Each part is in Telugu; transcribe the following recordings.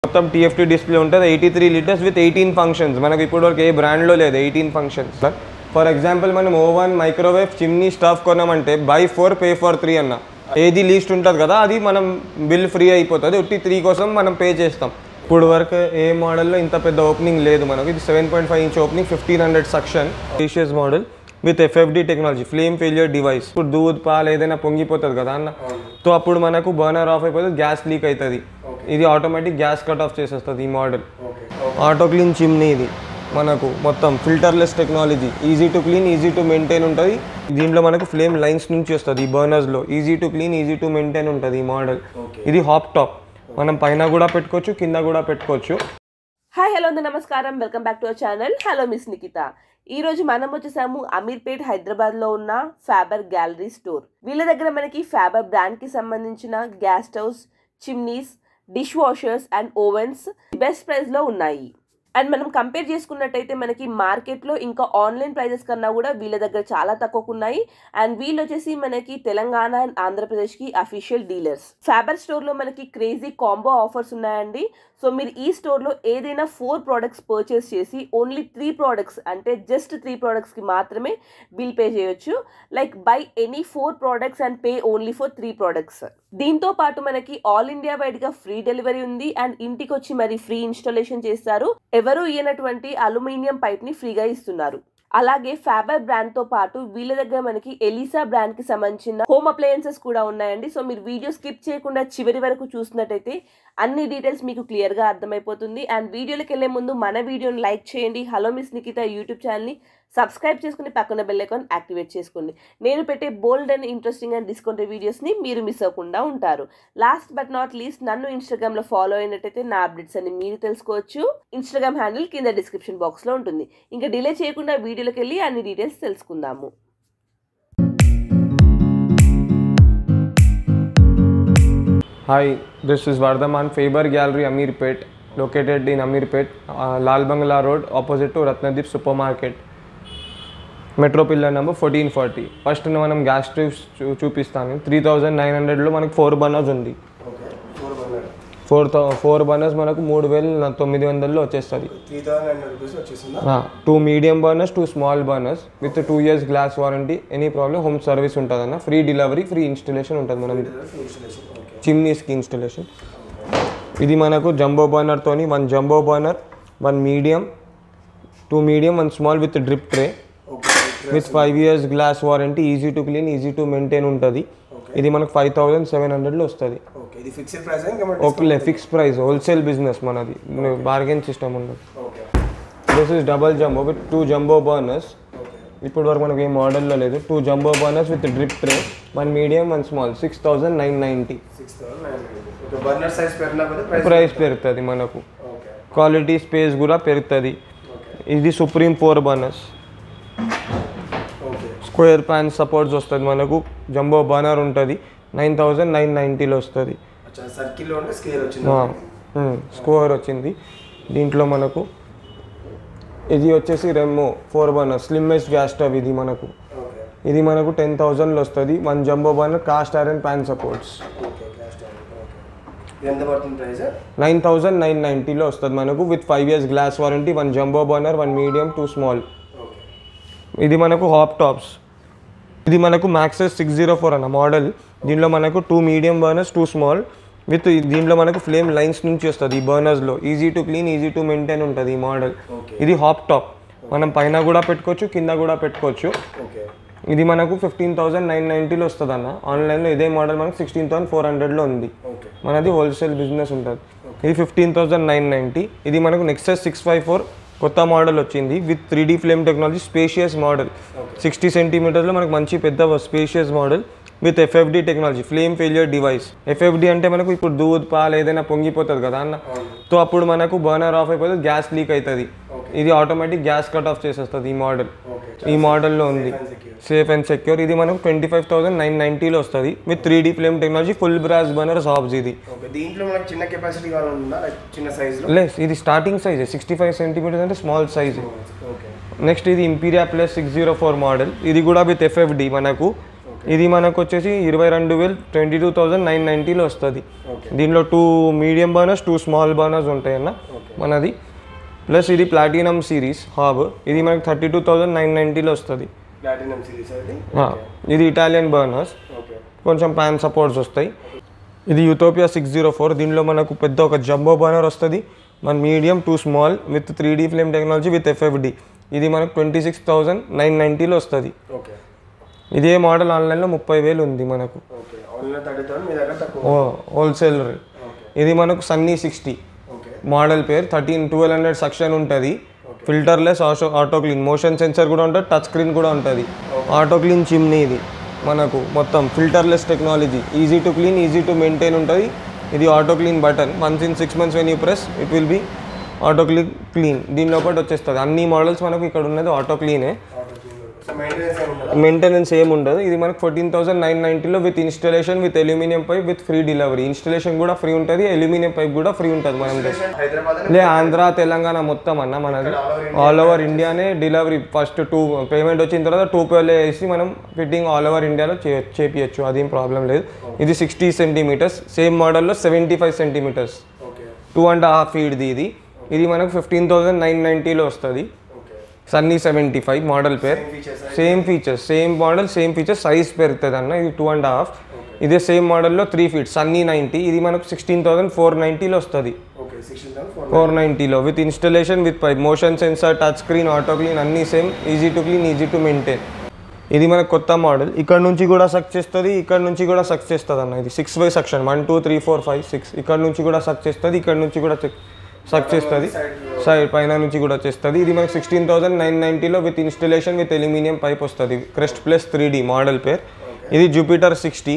మొత్తం టీఎఫ్టీ డిస్ప్లే ఉంటుంది eighty three litres with eighteen functions మనకి ఇప్పటివరకు ఏ బ్రాండ్లో లేదు ఎయిటీన్ ఫంక్షన్స్ ఫర్ ఎగ్జాంపుల్ మనం ఓవెన్ మైక్రోవేవ్ చిమ్నీ స్టఫ్ కొన్నామంటే buy four pay for three అన్న ఏది లీస్ట్ ఉంటుంది కదా అది మనం బిల్ ఫ్రీ అయిపోతుంది ఉట్టి త్రీ కోసం మనం పే చేస్తాం ఇప్పుడు వరకు ఏ మోడల్లో ఇంత పెద్ద ఓపెనింగ్ లేదు మనకు ఇది seven point five inch opening fifteen hundred suction spacious model with FFD technology flame failure device ఇప్పుడు దూద్ పాలు ఏదైనా పొంగిపోతుంది కదా అన్న సో అప్పుడు మనకు బర్నర్ ఆఫ్ అయిపోతుంది గ్యాస్ లీక్ అవుతుంది ఇది ఆటోమేటిక్ గ్యాస్ కట్ ఆఫ్ చేసేస్తుంది ఈ మోడల్ ఆటో క్లీన్ చిమ్నీ ఇది మనకు మొత్తం filterless technology easy to clean easy to maintain ఉంటుంది దీంట్లో మనకు ఫ్లేమ్ లైన్స్ నుంచి వస్తుంది ఈ బర్నర్స్లో easy to clean easy to maintain ఉంటుంది ఈ మోడల్ ఇది హాప్ టాప్ మనం పైన కూడా పెట్టుకోవచ్చు కింద కూడా పెట్టుకోవచ్చు హాయ్ హలో అండి నమస్కారం welcome back to our channel hello miss Nikita ఈ రోజు మనం వచ్చేసాము అమీర్పేట్ హైదరాబాద్ లో ఉన్న ఫ్యాబర్ గ్యాలరీ స్టోర్ వీళ్ళ దగ్గర మనకి ఫ్యాబర్ బ్రాండ్ కి సంబంధించిన gas stoves chimneys dish washers and ovens best price లో ఉన్నాయి అండ్ మనం కంపేర్ చేసుకున్నట్టయితే మనకి మార్కెట్లో ఇంకా ఆన్లైన్ ప్రైజెస్ కన్నా కూడా వీళ్ళ దగ్గర చాలా తక్కువకు ఉన్నాయి అండ్ వీళ్ళు వచ్చేసి మనకి తెలంగాణ అండ్ ఆంధ్రప్రదేశ్కి అఫీషియల్ డీలర్స్ ఫ్యాబర్ స్టోర్లో మనకి క్రేజీ కాంబో ఆఫర్స్ ఉన్నాయండి సో మీరు ఈ స్టోర్లో ఏదైనా ఫోర్ ప్రోడక్ట్స్ పర్చేస్ చేసి ఓన్లీ త్రీ ప్రోడక్ట్స్ అంటే జస్ట్ త్రీ ప్రోడక్ట్స్కి మాత్రమే బిల్ పే చేయొచ్చు like buy any four products and pay only for three products దీంతో పాటు మనకి ఆల్ ఇండియా వైడ్ గా ఫ్రీ డెలివరీ ఉంది అండ్ ఇంటికి వచ్చి మరి ఫ్రీ ఇన్స్టాలేషన్ చేస్తారు ఎవరు ఇయ్యనటువంటి అల్యూమినియం పైప్ ని ఫ్రీగా ఇస్తున్నారు అలాగే ఫ్యాబర్ బ్రాండ్ తో పాటు వీళ్ళ దగ్గర మనకి ఎలిసా బ్రాండ్ కి సంబంధించిన హోమ్ అప్లయన్సెస్ కూడా ఉన్నాయండి సో మీరు వీడియో స్కిప్ చేయకుండా చివరి వరకు చూసినట్టయితే అన్ని డీటెయిల్స్ మీకు క్లియర్ గా అర్థమైపోతుంది అండ్ వీడియోలోకి వెళ్లే ముందు మన వీడియోని లైక్ చేయండి hello miss Nikita YouTube channel ని సబ్స్క్రైబ్ చేసుకుని పక్కన బెల్ ఐకాన్ యాక్టివేట్ చేసుకోండి నేను పెట్టే bold and interesting and discount వీడియోస్ని మీరు మిస్ అవ్వకుండా ఉంటారు లాస్ట్ బట్ నాట్ లీస్ట్ నన్ను ఇన్స్టాగ్రామ్లో ఫాలో అయినట్టయితే నా అప్డేట్స్ అని మీరు తెలుసుకోవచ్చు ఇన్స్టాగ్రామ్ హ్యాండిల్ కింద డిస్క్రిప్షన్ బాక్స్లో ఉంటుంది ఇంకా డిలే చేయకుండా వీడియోలోకి వెళ్ళి అన్ని డీటెయిల్స్ తెలుసుకుందాము Hi, this is Vardhaman Faber Gallery Amirpet, located in Amirpet, uh, Lal Bangla Road, opposite to Ratnadeep Supermarket. Metro pillar number fourteen forty first మనం గ్యాస్ స్టవ్స్ చూ చూపిస్తాను త్రీ థౌజండ్ నైన్ హండ్రెడ్లో మనకు ఫోర్ బర్నర్స్ ఉంది ఫోర్ థౌ ఫోర్ బర్నర్స్ మనకు మూడు వేల తొమ్మిది వందల్లో వచ్చేస్తుంది త్రీ థౌసండ్ హండ్రెడ్ రూపీస్ వచ్చేసిందా two medium burners two small burners with two years glass warranty any problem home service ఉంటుంది అన్న ఫ్రీ డెలివరీ ఫ్రీ ఇన్స్టలేషన్ ఉంటుంది మనం ఇన్స్టలేషన్ ఓకే చిమ్నీస్కి ఇన్స్టలేషన్ ఇది మనకు జంబో బర్నర్తోని one jumbo burner one medium two medium one small with drip tray okay with five years glass warranty easy to clean easy to maintain ఉంటుంది ఇది మనకు ఫైవ్ థౌజండ్ సెవెన్ హండ్రెడ్లో వస్తుంది ఓకే ఇది ఫిక్స్డ్ ప్రైస్ ఇంకా okay fix price wholesale business మనది బార్గెన్ సిస్టమ్ ఉండదు okay this is double jumbo with two jumbo burners okay ఇప్పుడు వరకు మనకి ఏ మోడల్లో లేదు two jumbo burners with drip tray one medium one small six thousand nine ninety six thousand nine hundred okay burner size పెరిగినా కూడా ప్రైస్ ప్రైస్ పెరుగుతుంది మనకు ఓకే క్వాలిటీ స్పేస్ కూడా పెరుగుతుంది ఇది supreme four burners okay square pan supports వస్తుంది మనకు జంబో బర్నర్ ఉంటుంది నైన్ థౌజండ్ నైన్ నైంటీలో వస్తుంది అచ్చా సర్కిల్లో ఉంటే స్కేల్ వచ్చింది స్కోర్ వచ్చింది దీంట్లో మనకు ఇది వచ్చేసి Remo four burner slimmest gas stove ఇది మనకు ఓకే ఇది మనకు టెన్ థౌజండ్లో వస్తుంది one jumbo burner cast iron pan supports okay cast okay ఇది ఎంత పడుతుంది ప్రైస్ నైన్ థౌజండ్ నైన్ నైంటీలో వస్తుంది మనకు with five years glass warranty one jumbo burner one medium two small okay ఇది మనకు హాప్ టాప్స్ ఇది మనకు మ్యాక్సెస్ సిక్స్ జీరో ఫోర్ అన్న మోడల్ దీనిలో మనకు two medium burners two small with దీంట్లో మనకు ఫ్లేమ్ లైన్స్ నుంచి వస్తుంది ఈ బర్నర్స్లో easy to clean easy to maintain ఉంటుంది ఈ మోడల్ ఓకే ఇది హాప్ టాప్ మనం పైన కూడా పెట్టుకోవచ్చు కింద కూడా పెట్టుకోవచ్చు ఓకే ఇది మనకు ఫిఫ్టీన్ థౌసండ్ నైన్ నైంటీలో వస్తుంది అన్న ఆన్లైన్లో ఇదే మోడల్ మనకు సిక్స్టీన్ థౌసండ్ ఫోర్ హండ్రెడ్లో ఉంది ఓకే మనది హోల్సేల్ బిజినెస్ ఉంటుంది ఇది ఫిఫ్టీన్ థౌసండ్ నైన్ నైంటీ ఇది మనకు నెక్సెస్ సిక్స్ ఫైవ్ ఫోర్ కొత్త మోడల్ వచ్చింది with three D flame technology spacious model sixty సెంటీమీటర్స్లో మనకు మంచి పెద్ద spacious model with FFD technology flame failure device FFD అంటే మనకు ఇప్పుడు దూద్ పాలు ఏదైనా పొంగిపోతుంది కదా అన్న సో అప్పుడు మనకు బర్నర్ ఆఫ్ అయిపోతుంది గ్యాస్ లీక్ అవుతుంది ఇది ఆటోమేటిక్ గ్యాస్ కట్ ఆఫ్ చేసేస్తుంది ఈ మోడల్ ఓకే ఈ మోడల్లో ఉంది సేఫ్ అండ్ సెక్యూర్ ఇది మనకు ట్వంటీ ఫైవ్ థౌసండ్ నైన్ నైంటీలో వస్తుంది with three D flame technology full brass burner సాఫ్స్ ఇది ఓకే దీంట్లో మనకి చిన్న కెపాసిటీ కావాలన్నా లైక్ చిన్న సైజులో లెస్ ఇది starting size sixty five centimetres అంటే స్మాల్ సైజ్ ఓకే నెక్స్ట్ ఇది Imperia plus six zero four model ఇది కూడా విత్ ఎఫ్ఎఫ్డి మనకు ఇది మనకు వచ్చేసి ఇరవై రెండు వేలు ట్వంటీ టూ థౌజండ్ నైన్ నైంటీలో వస్తుంది ఓకే దీనిలో two medium burners two small burners ఉంటాయన్న మనది ప్లస్ ఇది ప్లాటినం సిరీస్ హాబ్ ఇది మనకి థర్టీ టూ థౌజండ్ నైన్ నైంటీలో వస్తుంది ప్లాటినం సిరీస్ అది ఇది ఇటాలియన్ బర్నర్స్ ఓకే కొంచెం ప్యాన్ సపోర్ట్స్ వస్తాయి ఇది యూటోపియా సిక్స్ జీరో ఫోర్ దీనిలో మనకు పెద్ద ఒక జంబో బర్నర్ వస్తుంది మన medium two small with three D flame technology with FFD ఇది మనకు ట్వంటీ సిక్స్ థౌజండ్ నైన్ నైంటీలో వస్తుంది ఓకే ఇదే మోడల్ ఆన్లైన్లో ముప్పై వేలు ఉంది మనకు ఓకే ఆన్లైన్ థర్టీ థౌసండ్ మీ దగ్గర తక్కువ హోల్సేల్ రేట్ ఇది మనకు సన్నీ సిక్స్టీ ఓకే మోడల్ పేరు థర్టీన్ ట్వెల్వ్ హండ్రెడ్ సక్షన్ ఉంటుంది filterless auto auto clean motion sensor కూడా ఉంటుంది టచ్ స్క్రీన్ కూడా ఉంటుంది ఆటో క్లీన్ చిమ్నీ ఇది మనకు మొత్తం filterless technology easy to clean easy to maintain ఉంటుంది ఇది auto clean button once in six months when you press it will be auto clean clean దీని లోపల వచ్చేస్తుంది అన్ని మోడల్స్ మనకు ఇక్కడ ఉన్నది ఆటో క్లీనే ఆటో సో మెయింటెనెన్స్ ఏమి ఉండదు మెయింటెనెన్స్ ఏమి ఉండదు ఇది మనకు ఫోర్టీన్ థౌసండ్ నైన్ నైంటీలో with installation with aluminium pipe with free delivery installation కూడా ఫ్రీ ఉంటుంది అల్యూమినియం పైప్ కూడా ఫ్రీ ఉంటుంది మనం దగ్గర హైదరాబాద్ లే ఆంధ్ర తెలంగాణ మొత్తం అన్న మనది ఆల్ ఓవర్ ఇండియానే డెలివరీ ఫస్ట్ టూ పేమెంట్ వచ్చిన తర్వాత టూ పేర్లు వేసి మనం ఫిట్టింగ్ ఆల్ ఓవర్ ఇండియాలో చే చేపియచ్చు అదేం ప్రాబ్లం లేదు ఇది సిక్స్టీ సెంటీమీటర్స్ సేమ్ మోడల్లో seventy five centimetres okay two and half ఫీడ్ది ఇది ఇది మనకు ఫిఫ్టీన్ థౌసండ్ నైన్ నైంటీలో వస్తుంది okay Sunny seventy five model పేర్ features same features same model same features size పెరుగుతుంది అన్న ఇది టూ అండ్ హాఫ్ ఇదే సేమ్ మోడల్లో త్రీ ఫీట్ సన్నీ నైంటీ ఇది మనకు సిక్స్టీన్ థౌసండ్ ఫోర్ నైంటీలో వస్తుంది okay sixteen thousand four four నైంటీలో with installation with pipe motion censor touch screen auto clean అన్నీ same easy to clean easy to maintain ఇది మనకు కొత్త మోడల్ ఇక్కడ నుంచి కూడా సక్ చేస్తుంది ఇక్కడ నుంచి కూడా సక్ చేస్తుంది అన్న ఇది six by section one two three four five six ఇక్కడ నుంచి కూడా సక్ చేస్తుంది ఇక్కడ నుంచి కూడా సక్ చేస్తుంది సైడ్ పైన నుంచి కూడా చేస్తుంది ఇది మనకు సిక్స్టీన్ థౌసండ్ నైన్ నైంటీలో with installation with aluminium pipe వస్తుంది Crest plus three D model పేర్ ఇది Jupiter sixty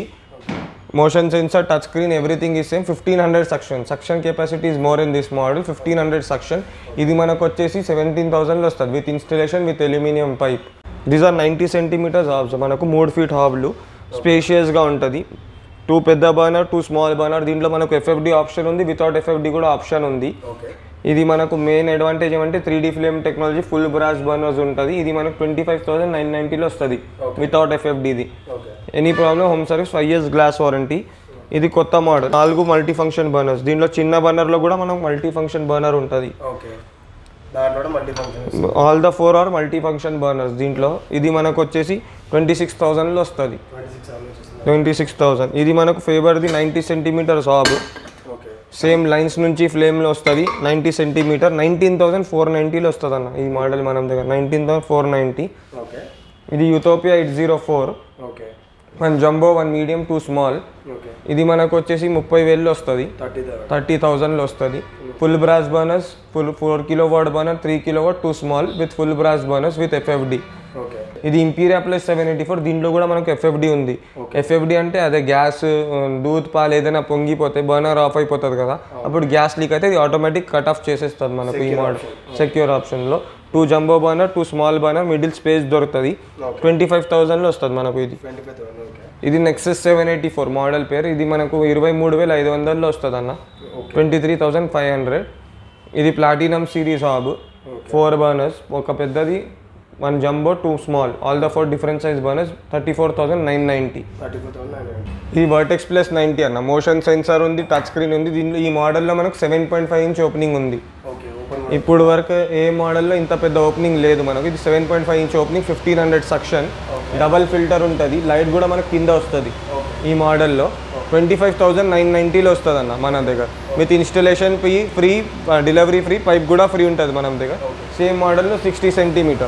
motion sensor touch screen everything is same fifteen hundred suction suction capacity is more in this model fifteen hundred suction ఇది మనకు వచ్చేసి సెవెంటీన్ థౌసండ్లో వస్తుంది with installation with aluminium pipe these are ninety centimetres hobs మనకు మూడు ఫీట్ హాబ్లు స్పేషియస్గా ఉంటుంది టూ పెద్ద బర్నర్ టూ స్మాల్ బర్నర్ దీంట్లో మనకు ఎఫ్ఎఫ్డి ఆప్షన్ ఉంది వితౌట్ ఎఫ్ఎఫ్డి కూడా ఆప్షన్ ఉంది ఓకే ఇది మనకు మెయిన్ అడ్వాంటేజ్ ఏమంటే three D flame technology full brass burners ఉంటుంది ఇది మనకు ట్వంటీ ఫైవ్ థౌసండ్ నైన్ నైంటీలో వస్తుంది వితౌట్ ఎఫ్ఎఫ్డిది okay any problem home service five years glass warranty ఇది కొత్త మోడల్ నాలుగు మల్టీ ఫంక్షన్ బర్నర్స్ దీంట్లో చిన్న బర్నర్లో కూడా మనకు మల్టీ ఫంక్షన్ బర్నర్ ఉంటుంది ఓకే దాంట్లో కూడా multi function all the four are multi function burners దీంట్లో ఇది మనకు వచ్చేసి ట్వంటీ సిక్స్ థౌసండ్లో వస్తుంది ట్వంటీ సిక్స్ అవర్స్ వచ్చేసింది ట్వంటీ సిక్స్ థౌసండ్ ఇది మనకు ఫేవర్ది ninety centimetres hob okay same lines నుంచి ఫ్లేమ్లో వస్తుంది ninety centimetre nineteen thousand four నైంటీలో వస్తుంది అన్న ఈ మోడల్ మనం దగ్గర nineteen thousand four ninety okay ఇది Utopia eight zero four okay one jumbo one medium two small okay ఇది మనకు వచ్చేసి ముప్పై వేలు వస్తుంది థర్టీ థౌసండ్ థర్టీ థౌజండ్లో వస్తుంది full brass burners full four kilowatt burner three kilowatt two small with full brass burners with FFD okay ఇది Imperia plus seven eighty four దీంట్లో కూడా మనకు ఎఫ్ఎఫ్డి ఉంది ఎఫ్ఎఫ్డి అంటే అదే గ్యాస్ దూద్ పాలు ఏదైనా పొంగిపోతే బర్నర్ ఆఫ్ అయిపోతుంది కదా అప్పుడు గ్యాస్ లీక్ అయితే ఇది ఆటోమేటిక్ కట్ ఆఫ్ చేసేస్తుంది మనకు ఈ మోడల్ సెక్యూర్ ఆప్షన్లో two jumbo burner two small burner middle space దొరుకుతుంది ట్వంటీ ఫైవ్ థౌజండ్లో వస్తుంది మనకు ఇది ట్వంటీ ఫైవ్ థౌసండ్ ఓకే ఇది Nexus seven eighty four model పేరు ఇది మనకు ఇరవై మూడు వేల ఐదు వందల్లో వస్తుంది అన్న twenty three thousand five hundred ఇది platinum series hob four burners ఒక పెద్దది one jumbo two small all the four different size burners thirty four thousand nine ninety thirty four thousand nine hundred ఇది వర్టెక్స్ ప్లస్ నైంటీ అన్న మోషన్ సెన్సార్ ఉంది టచ్ స్క్రీన్ ఉంది దీనిలో ఈ మోడల్లో మనకు seven point five inch opening ఉంది ఓకే ఓపెన్ ఇప్పుడు వరకు ఏ మోడల్లో ఇంత పెద్ద ఓపెనింగ్ లేదు మనకు ఇది seven point five inch opening fifteen hundred suction double filter ఉంటుంది లైట్ కూడా మనకు కింద వస్తుంది ఈ మోడల్లో ట్వంటీ ఫైవ్ థౌజండ్ నైన్ నైంటీలో వస్తుంది అన్న మన దగ్గర with installation fee free delivery free pipe కూడా ఫ్రీ ఉంటుంది మనం దగ్గర సేమ్ మోడల్లో sixty centimetre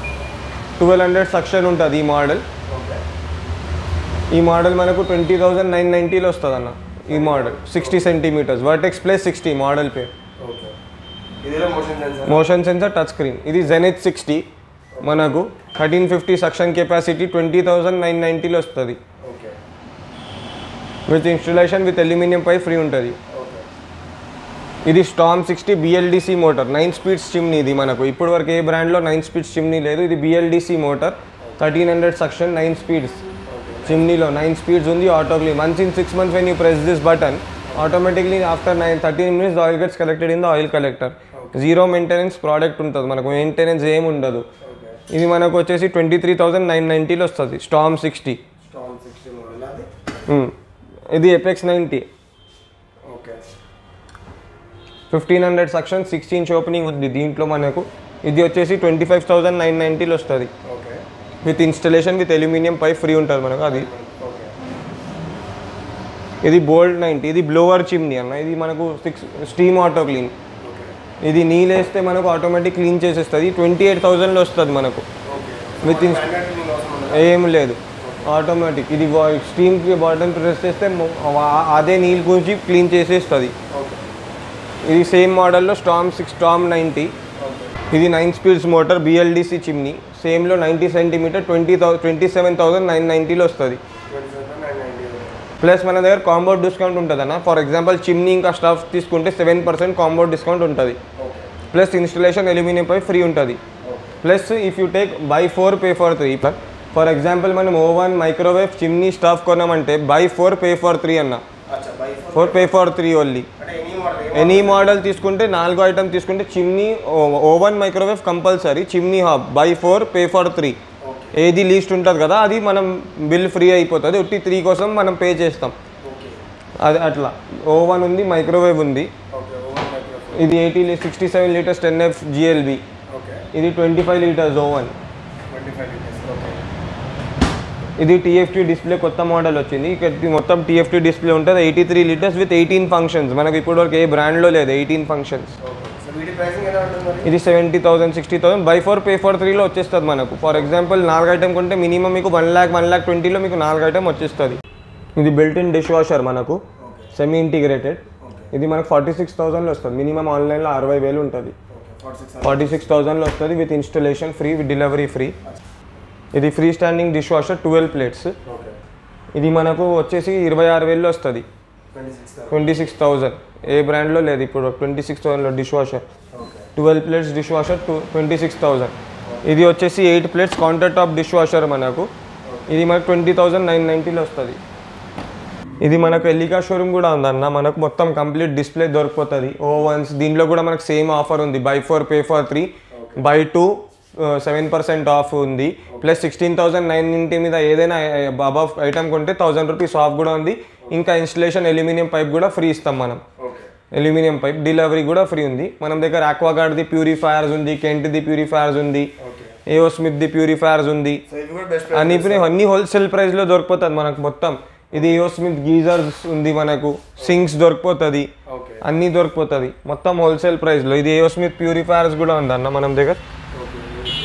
twelve hundred suction ఉంటుంది ఈ మోడల్ ఓకే ఈ మోడల్ మనకు ట్వంటీ థౌజండ్ నైన్ నైంటీలో వస్తుంది అన్న ఈ model sixty centimetres Vertex plus sixty model పేరు ఓకే ఇదిలో motion sensor motion sensor touch screen ఇది జెనెత్ సిక్స్టీ మనకు thirteen fifty suction capacity twenty thousand nine నైంటీలో వస్తుంది okay with installation with aluminium pipe free ఉంటుంది ఓకే ఇది storm sixty BLDC motor nine speeds chimney ఇది మనకు ఇప్పటి వరకు ఏ బ్రాండ్లో నైన్ స్పీడ్స్ చిమ్నీ లేదు ఇది BLDC motor thirteen hundred suction nine speeds చిమ్నీలో నైన్ స్పీడ్స్ ఉంది auto clean once in six months when you press this button automatically after nine thirteen minutes the oil gets collected in the oil collector zero maintenance product ఉంటుంది మనకు మెయింటెనెన్స్ ఏమి ఉండదు ఇది మనకు వచ్చేసి ట్వంటీ త్రీ థౌసండ్ నైన్ నైంటీలో వస్తుంది స్టామ్ సిక్స్టీ స్టామ్ ఇది Apex ninety okay fifteen hundred suction sixteen inch opening ఉంది దీంట్లో మనకు ఇది వచ్చేసి ట్వంటీ ఫైవ్ థౌసండ్ నైన్ నైంటీలో వస్తుంది okay with installation with aluminium pipe free ఉంటుంది మనకు అది ఓకే ఇది బోల్డ్ నైంటీ ఇది బ్లోవర్ చిమ్నీ అన్న ఇది మనకు six steam auto clean okay ఇది నీళ్ళు వేస్తే మనకు ఆటోమేటిక్ క్లీన్ చేసేస్తుంది ట్వంటీ ఎయిట్ థౌజండ్లో వస్తుంది మనకు ఓకే విత్ ఇన్స్ స్టాండర్డ్ మీకు అవసరం ఉండదు ఏం లేదు ఆటోమేటిక్ ఇది స్టీమ్కి బాటన్ ప్రెస్ చేస్తే మొ- ఆ- అదే నీళ్ళు గురించి క్లీన్ చేసేస్తుంది ఓకే ఇది సేమ్ మోడల్లో storm six storm ninety okay ఇది nine speeds motor BLDC chimney సేమ్లో నైంటీ సెంటీమీటర్ ట్వంటీ థౌ ట్వంటీ సెవెన్ థౌసండ్ నైన్ నైంటీలో వస్తుంది twenty seven nine ninety plus మన దగ్గర కాంబో డిస్కౌంట్ ఉంటుంది అన్న ఫర్ ఎగ్జాంపుల్ చిమ్నీ ఇంకా స్టఫ్ తీసుకుంటే సెవెన్ పర్సెంట్ కాంబో డిస్కౌంట్ ఉంటుంది okay plus installation aluminium pipe free ఉంటుంది plus if you take buy four pay for three for example మనం ఓవెన్ మైక్రోవేవ్ చిమ్నీ స్టఫ్ కొన్నామంటే buy four pay for three అన్న అచ్చా buy four four pay for three only అంటే ఎనీ మోడల్ ఎనీ మోడల్ తీసుకుంటే నాలుగో ఐటమ్ తీసుకుంటే chimney oven microwave compulsory chimney hob buy four pay for three okay ఏది లీస్ట్ ఉంటుంది కదా అది మనం బిల్ ఫ్రీ అయిపోతుంది ఒట్టి త్రీ కోసం మనం పే చేస్తాం ఓకే అది అట్లా ఓవెన్ ఉంది మైక్రోవేవ్ ఉంది ఓకే ఓవర్ మైక్రోఫోన్ ఇది eighty sixty seven litres ten F GLB okay ఇది twenty five litres oven twenty five litres okay ఇది టీఎఫ్టీ డిస్ప్లే కొత్త మోడల్ వచ్చింది ఇక్కడ ఇది మొత్తం టీఎఫ్టీ డిస్ప్లే ఉంటుంది eighty three litres with eighteen functions మనకి ఇప్పటివరకు ఏ బ్రాండ్లో లేదు ఎయిటీన్ ఫంక్షన్స్ ఓకే సో వీటి ప్రైసింగ్ ఎలా ఉంటుంది మరి ఇది seventy thousand sixty thousand buy four pay four త్రీలో వచ్చేస్తుంది మనకు ఫర్ ఎగ్జాంపుల్ నాలుగు ఐటమ్ కొంటే మినిమం మీకు వన్ ల్యాక్ వన్ ల్యాక్ ట్వంటీలో మీకు నాలుగు ఐటమ్ వచ్చేస్తుంది ఇది బిల్ట్ ఇన్ డిష్ వాషర్ మనకు ఓకే సెమీ ఇంటిగ్రేటెడ్ ఓకే ఇది మనకు ఫార్టీ సిక్స్ థౌసండ్లో వస్తుంది మినిమం ఆన్లైన్లో అరవై వేలు ఉంటుంది ఓకే ఫార్టీ సిక్స్ ఫార్టీ సిక్స్ థౌసండ్లో వస్తుంది with installation free with delivery free ఇది free standing dishwasher twelve plates okay ఇది మనకు వచ్చేసి ఇరవై ఆరు వేలు వస్తుంది twenty six twenty six thousand ఏ బ్రాండ్లో లేదు ఇప్పుడు ట్వంటీ సిక్స్ థౌసండ్లో dishwasher okay twelve plates dishwasher two twenty six thousand ఇది వచ్చేసి eight plates countertop dishwasher మనకు ఇది మనకు ట్వంటీ థౌజండ్ నైన్ నైంటీలో వస్తుంది ఇది మనకు ఎల్లికా షోరూమ్ కూడా ఉందన్న మనకు మొత్తం కంప్లీట్ డిస్ప్లే దొరికిపోతుంది ఓవన్స్ దీంట్లో కూడా మనకు సేమ్ ఆఫర్ ఉంది buy four pay for three buy two seven percent off ఉంది ప్లస్ సిక్స్టీన్ థౌసండ్ నైన్ ఇంటి మీద ఏదైనా అబవ్ ఐటమ్ కొంటే థౌసండ్ రూపీస్ ఆఫ్ కూడా ఉంది ఇంకా ఇన్స్టలేషన్ అల్యూమినియం పైప్ కూడా ఫ్రీ ఇస్తాం మనం ఓకే అల్యూమినియం పైప్ డెలివరీ కూడా ఫ్రీ ఉంది మనం దగ్గర ఆక్వాగార్డ్ది ప్యూరిఫైయర్స్ ఉంది కెంట్ది ప్యూరిఫైయర్స్ ఉంది ఓకే ఏఓ స్మిత్ది ప్యూరిఫైయర్స్ ఉంది సో ఇవి కూడా బెస్ట్ అన్ని ప్రి- అన్ని హోల్సేల్ ప్రైస్లో దొరికిపోతుంది మనకు మొత్తం ఇది ఏఓ స్మిత్ గీజర్స్ ఉంది మనకు సింక్స్ దొరికిపోతుంది ఓకే అన్నీ దొరికిపోతుంది మొత్తం హోల్సేల్ ప్రైస్లో ఇది ఏఓ స్మిత్ ప్యూరిఫైయర్స్ కూడా ఉంది అన్న మనం దగ్గర ఓకే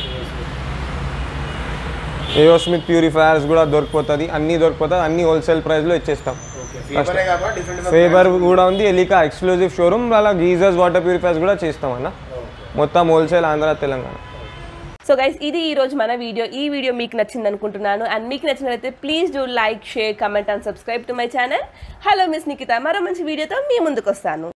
ఏఓ స్మిత్ ప్యూరిఫైయర్స్ కూడా దొరికిపోతుంది అన్నీ దొరికిపోతుంది అన్ని హోల్సేల్ ప్రైస్లో ఇచ్చేస్తాం ఓకే ఫీవరే కాక డిఫరెంట్ ఫేబర్ కూడా ఉంది ఎలికా ఎక్స్క్లూజివ్ షోరూమ్ అలా గీజర్స్ వాటర్ ప్యూరిఫైర్స్ కూడా చేస్తాం అన్న మొత్తం wholesale Andhra Telangana so guys ఇది ఈ రోజు మన వీడియో ఈ వీడియో మీకు నచ్చింది అనుకుంటున్నాను అండ్ మీకు నచ్చినట్లయితే please do like share comment and subscribe to my channel hello miss Nikita మరో మంచి వీడియోతో మీ ముందుకు వస్తాను